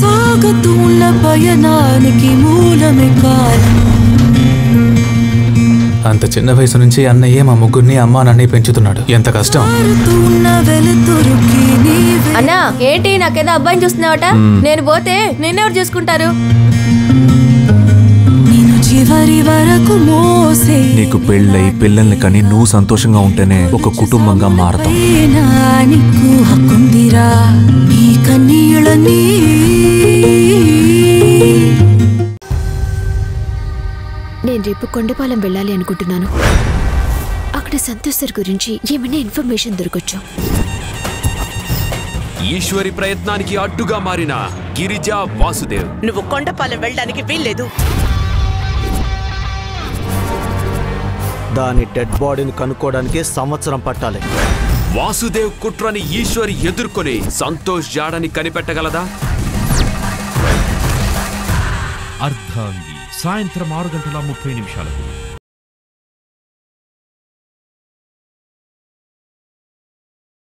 సాగుతున్న పయనానికి మూలమే కాలం అంత చిన్న వయసు నుంచి అన్నయ్య మా ముగ్గురిని అమ్మా నన్ను పెంచుతున్నాడు ఎంత కష్టం మారుతున్న వెలుతురుకి నీవే అన్నా ఏంటి నాకేదో అబ్బాయిని చూస్తున్నావట నేను పోతే నిన్నెవరు చూసుకుంటారు నేను చివరి వరకు మోసే నీకు పెళ్ళై పిల్లల్ని కని నువ్వు సంతోషంగా ఉంటేనే ఒక కుటుంబంగా మారతాం పైన నీకు హక్కుందిరా ఈ కన్నీళ్ళని నేను రేపు కొండపాలెం వెళ్ళాలి అనుకుంటున్నాను అక్కడ సంతోష్ సార్ గురించి ఏమైనా ఇన్ఫర్మేషన్ దొరకొచ్చు ఈశ్వరి ప్రయత్నానికి అడ్డుగా మారిన గిరిజా వాసుదేవ్ నువ్వు కొండపాలెం వెళ్ళడానికి వీల్లేదు దాని డెడ్ బాడీని కనుక్కోవడానికి సంవత్సరం పట్టాలి వాసుదేవ్ కుట్రని ఈశ్వరి ఎదుర్కొని సంతోష్ జాడని కనిపెట్టగలదా అర్ధాంగి సాయంత్రం ఆరు గంటల ముప్పై నిమిషాలకు